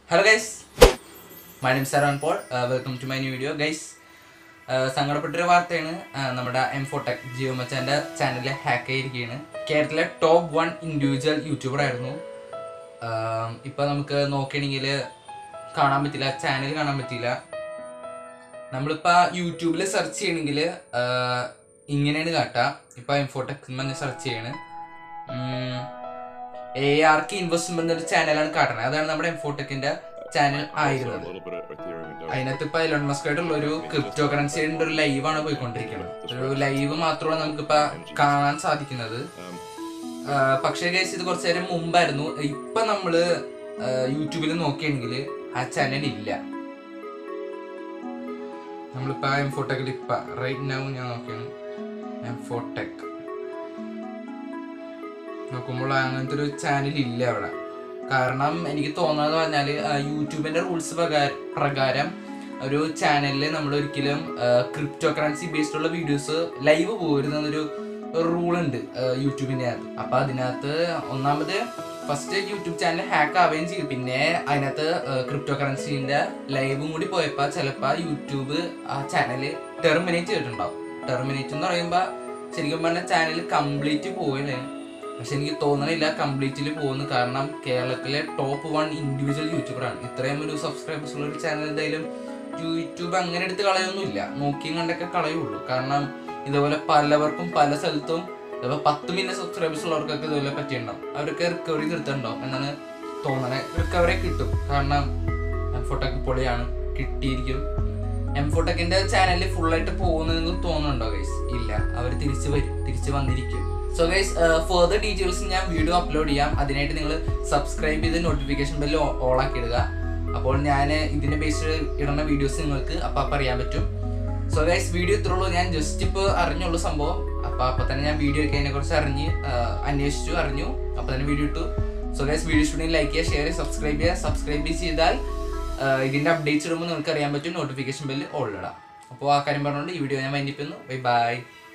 hello guys my name Saran Paul welcome to my new video guys സങ്കടപ്പെട്ടൊരു വാർത്തയാണ് ആ, നമ്മുടെ എം ഫോടെക് ജിയോ മച്ചാൻ്റെ ചാനലിൽ ഹാക്ക് ചെയ്തിരിക്കുകയാണ് കേരളത്തിലെ ടോപ്പ് വൺ ഇൻഡിവിജ്വൽ യൂട്യൂബർ ആയിരുന്നു ആം, ഇപ്പൊ നമുക്ക് നോക്കുകയാണെങ്കിൽ കാണാൻ പറ്റില്ല ചാനൽ കാണാൻ പറ്റില്ല നമ്മളിപ്പോ യൂട്യൂബിൽ സെർച്ച് ചെയ്യണമെങ്കിൽ ഇങ്ങനെയാണ് കാട്ടുക ഇപ്പൊ എം ഫോടെക് സെർച്ച് ചെയ്യണ് എ ആർക്ക് ഇൻവെസ്റ്റ്മെന്റ് ഒരു ചാനലാണ് കാട്ടുന്നത് അതാണ് നമ്മുടെ എം ഫോടെക്കിന്റെ ചാനൽ ആയിരുന്നത് അതിനകത്ത് ഇപ്പൊ എലോൺ മസ്ക് ആയിട്ടുള്ള ഒരു ക്രിപ്റ്റോ കറൻസിയുടെ ഒരു ലൈവാണ് പോയിക്കൊണ്ടിരിക്കുന്നത് ഒരു ലൈവ് മാത്രമാണ് നമുക്കിപ്പോ കാണാൻ സാധിക്കുന്നത് ആ, പക്ഷേ ഗൈസ് ഇത് കുറച്ചു നേരം മുമ്പായിരുന്നു ഇപ്പൊ നമ്മള് യൂട്യൂബിൽ നോക്കുകയാണെങ്കിൽ ആ ചാനൽ ഇല്ല നമ്മളിപ്പോ എം ഫോട്ടെക്കിൽ ഇപ്പൊ റൈറ്റ് നൗ ഞാൻ നോക്കിയാണ് എം ഫോട്ടെക് നോക്കുമ്പോൾ അങ്ങനത്തെ ഒരു ചാനൽ ഇല്ല അവിടെ കാരണം എനിക്ക് തോന്നുന്നത് പറഞ്ഞാൽ യൂട്യൂബിന്റെ റൂൾസ് പ്രകാരം പ്രകാരം ഒരു ചാനലിൽ നമ്മൾ ഒരിക്കലും ക്രിപ്റ്റോ കറൻസി ബേസ്ഡ് ഉള്ള വീഡിയോസ് ലൈവ് പോരുന്നൊരു റൂൾ ഉണ്ട് യൂട്യൂബിൻ്റെ അകത്ത് അപ്പൊ അതിനകത്ത് ഒന്നാമത് ഫസ്റ്റ് യൂട്യൂബ് ചാനൽ ഹാക്ക് ആവുകയും ചെയ്തു പിന്നെ അതിനകത്ത് ക്രിപ്റ്റോ കറൻസിന്റെ ലൈവും കൂടി പോയപ്പോൾ ചിലപ്പോൾ യൂട്യൂബ് ആ ചാനൽ ടെർമിനേറ്റ് ചെയ്തിട്ടുണ്ടാവും ടെർമിനേറ്റ് എന്ന് പറയുമ്പോൾ ശരിക്കും പറഞ്ഞാൽ ചാനൽ കംപ്ലീറ്റ് പോയില്ലേ പക്ഷെ എനിക്ക് തോന്നണില്ല കംപ്ലീറ്റ്ലി പോകുന്നു കാരണം കേരളത്തിലെ ടോപ്പ് വൺ ഇൻഡിവിജ്വൽ യൂട്യൂബറാണ് ഇത്രയും ഒരു സബ്സ്ക്രൈബേഴ്സ് ഉള്ള ഒരു ചാനൽ എന്തായാലും യൂട്യൂബ് അങ്ങനെ എടുത്ത് കളയൊന്നുമില്ല നോക്കിയും കണ്ടൊക്കെ കളയുള്ളൂ കാരണം ഇതുപോലെ പലവർക്കും പല സ്ഥലത്തും ഇപ്പൊ പത്ത് മില്യൺ സബ്സ്ക്രൈബേഴ്സ് ഉള്ളവർക്കൊക്കെ ഇതുപോലെ പറ്റിയിട്ടുണ്ടാവും അവരൊക്കെ റിക്കവറി തീർത്തിട്ടുണ്ടാവും എന്നാണ് തോന്നണേ റിക്കവറി കിട്ടും കാരണം എംഫോട്ടൊക്കെ പൊളിയാണ് കിട്ടിയിരിക്കും എംഫോട്ടക്കിന്റെ ചാനലിൽ ഫുൾ ആയിട്ട് പോകുന്നത് നിങ്ങൾക്ക് തോന്നുന്നുണ്ടോ ഗൈസ് ഇല്ല അവർ തിരിച്ചു വരും തിരിച്ചു വന്നിരിക്കും സോ ഗൈസ് ഫെർദർ ഡീറ്റെയിൽസ് ഞാൻ വീഡിയോ അപ്ലോഡ് ചെയ്യാം അതിനായിട്ട് നിങ്ങൾ സബ്സ്ക്രൈബ് ചെയ്ത് നോട്ടിഫിക്കേഷൻ ബെല്ല് ഓൾ ആക്കി ഇടുക അപ്പോൾ ഞാൻ ഇതിന്റെ ബേസ്ഡ് ഇടുന്ന വീഡിയോസ് നിങ്ങൾക്ക് അപ്പം അപ്പം അറിയാൻ പറ്റും സോ ഗൈസ് വീഡിയോ ഇത്രയുള്ളൂ ഞാൻ ജസ്റ്റ് ഇപ്പോൾ അറിഞ്ഞുള്ളൂ സംഭവം അപ്പം അപ്പം തന്നെ ഞാൻ വീഡിയോ ഒക്കെ അതിനെ കുറിച്ച് അറിഞ്ഞ് ആ, അന്വേഷിച്ചു അറിഞ്ഞു അപ്പം തന്നെ വീഡിയോ ഇട്ടു സോ ഗൈസ് വീഡിയോ ഇഷ്ടമുണ്ടെങ്കിൽ ലൈക്ക് ചെയ്യുക ഷെയർ ചെയ്യുക സബ്സ്ക്രൈബ് ചെയ്യുക സബ്സ്ക്രൈബ് ചെയ്താൽ ആ, ഇതിന്റെ അപ്ഡേറ്റ്സ് ഇടുമ്പോൾ നിങ്ങൾക്ക് അറിയാൻ പറ്റും നോട്ടിഫിക്കേഷൻ ബെല്ല് ഓൾ ഇടാം അപ്പോൾ ആ കാര്യം പറഞ്ഞുകൊണ്ട് ഈ വീഡിയോ ഞാൻ വൈൻഡിപ്പിക്കുന്നു ബൈ ബൈ